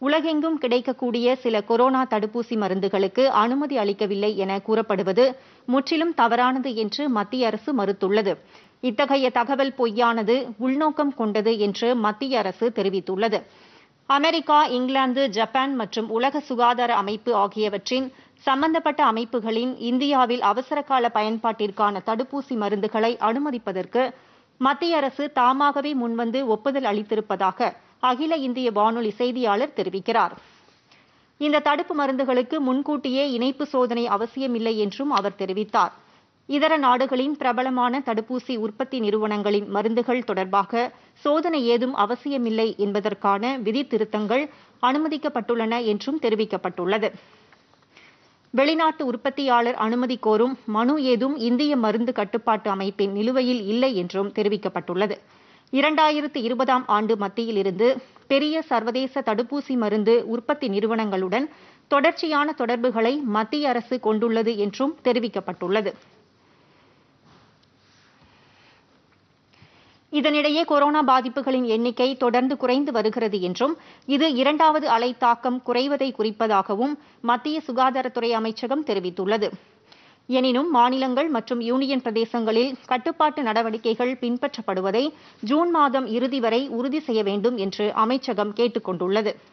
உலகெங்கும் கிடைக்கக்கூடிய சில கொரோனா தடுப்பூசி மருந்துகளுக்கு அனுமதி அளிக்கவில்லை என கூறப்படுவது முற்றிலும் தவறானது என்று மத்திய அரசு மறுத்துள்ளது இத்தகைய தகவல் பொய்யானது உள்நோக்கம் கொண்டது என்று மத்திய அரசு தெரிவித்துள்ளது அமெரிக்கா இங்கிலாந்து ஜப்பான் மற்றும் உலக சுகாதார அமைப்பு ஆகியவற்றின் சம்பந்தப்பட்ட அமைப்புகளின் இந்தியாவில் அவசரகால பயன்பாட்டிற்கான தடுப்பூசி மருந்துகளை அனுமதிப்பதற்கு மத்திய அரசு தாமாகவே முன்வந்து ஒப்புதல் அளித்திருப்பதாக அகில இந்திய வானொலி செய்தியாளர் தெரிவிக்கிறார் இந்த தடுப்பு மருந்துகளுக்கு முன்கூட்டியே இணைப்பு சோதனை அவசியமில்லை என்றும் அவர் தெரிவித்தார் இதர நாடுகளின் பிரபலமான தடுப்பூசி உற்பத்தி நிறுவனங்களின் மருந்துகள் தொடர்பாக சோதனை ஏதும் அவசியமில்லை என்பதற்கான விதி திருத்தங்கள் அனுமதிக்கப்பட்டுள்ளன என்றும் தெரிவிக்கப்பட்டுள்ளது வெளிநாட்டு உற்பத்தியாளர் அனுமதி கோரும் மனு ஏதும் இந்திய மருந்து கட்டுப்பாட்டு அமைப்பின் நிலுவையில் இல்லை என்றும் தெரிவிக்கப்பட்டுள்ளது இரண்டாயிரத்து இருபதாம் ஆண்டு மத்தியில் இருந்து பெரிய சர்வதேச தடுப்பூசி மருந்து உற்பத்தி நிறுவனங்களுடன் தொடர்ச்சியான தொடர்புகளை மத்திய அரசு கொண்டுள்ளது என்றும் தெரிவிக்கப்பட்டுள்ளது இதனிடையே கொரோனா பாதிப்புகளின் எண்ணிக்கை தொடர்ந்து குறைந்து வருகிறது என்றும் இது இரண்டாவது அலை தாக்கம் குறைவதை குறிப்பதாகவும் மத்திய சுகாதாரத்துறை அமைச்சகம் தெரிவித்துள்ளது எனினும் மாநிலங்கள் மற்றும் யூனியன் பிரதேசங்களில் கட்டுப்பாட்டு நடவடிக்கைகள் பின்பற்றப்படுவதை ஜூன் மாதம் இறுதி வரை உறுதி செய்ய வேண்டும் என்று அமைச்சகம் கேட்டுக் கொண்டுள்ளது